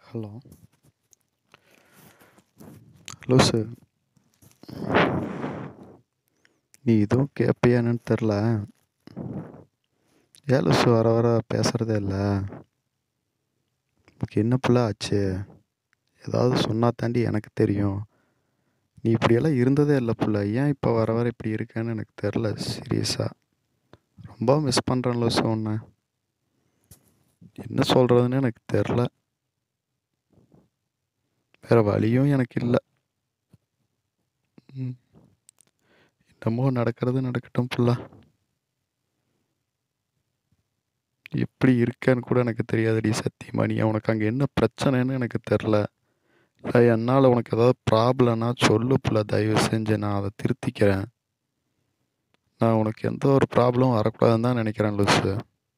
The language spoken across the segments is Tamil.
ஹலோ லூசு நீ எதுவும் கேட்பியா என்னன்னு தெரில ஏன் லூசு வர வர பேசுகிறதே இல்லை உனக்கு என்ன புள்ள ஆச்சு ஏதாவது சொன்னா தாண்டி எனக்கு தெரியும் நீ இப்படியெல்லாம் இருந்ததே இல்லை புள்ள ஏன் இப்போ வர வர இப்படி இருக்கேன்னு எனக்கு தெரில சீரியஸாக ரொம்ப மிஸ் பண்ணுறேன் லூசு உன்னை என்ன சொல்கிறதுன்னு எனக்கு தெரில வேறு வழியும் எனக்கு இல்லை ம் என்னமோ நடக்கிறது நடக்கட்டும் புள்ள எப்படி இருக்கேன்னு கூட எனக்கு தெரியாதுடி சத்தியமா நீ உனக்கு அங்கே என்ன பிரச்சனைன்னு எனக்கு தெரில இல்லை என்னால் உனக்கு ஏதாவது ப்ராப்ளம்னா சொல்லு புள்ள தயவு செஞ்சு நான் அதை திருத்திக்கிறேன் நான் உனக்கு எந்த ஒரு ப்ராப்ளம் வரக்கூடாதுன்னு தான் நினைக்கிறேன் லூசு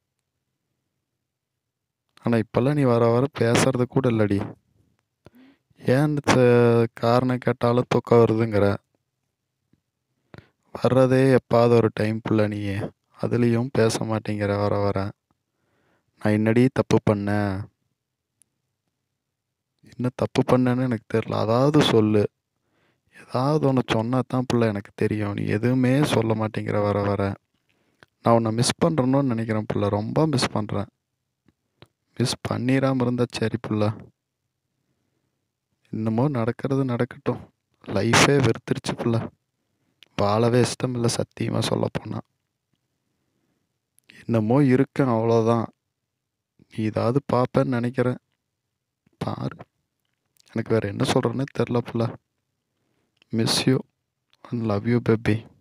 ஆனால் இப்போல்லாம் நீ வர வர பேசுறது கூட இல்லடி ஏன்னு தெ- காரணம் கேட்டாலும் தூக்கம் வருதுங்கிற வர்றதே எப்பாவது ஒரு டைம் புள்ள நீ அதுலேயும் பேச மாட்டேங்கிற வர வர நான் என்னடி தப்பு பண்ணேன் என்ன தப்பு பண்ணேன்னு எனக்கு தெரில அதாவது சொல்லு ஏதாவது ஒன்று சொன்னா தான் புள்ள எனக்கு தெரியும் நீ எதுவுமே சொல்ல மாட்டேங்கிற வர வர நான் உன்னை மிஸ் பண்ணுறேன்னு நினைக்கிறேன் புள்ள ரொம்ப மிஸ் பண்ணுறேன் மிஸ் பண்ணிடாம இருந்தா சரி புள்ள என்னமோ நடக்கிறது நடக்கட்டும் லைஃபே வெறுத்துருச்சு புள்ள வாழவே இஷ்டம் இல்லை சத்தியமாக சொல்ல போனால் என்னமோ இருக்கேன் அவ்வளோதான் நீ ஏதாவது பார்ப்பேன்னு நினைக்கிறேன் பாரு எனக்கு வேறு என்ன சொல்கிறேன்னே தெரில புள்ள miss you and love you baby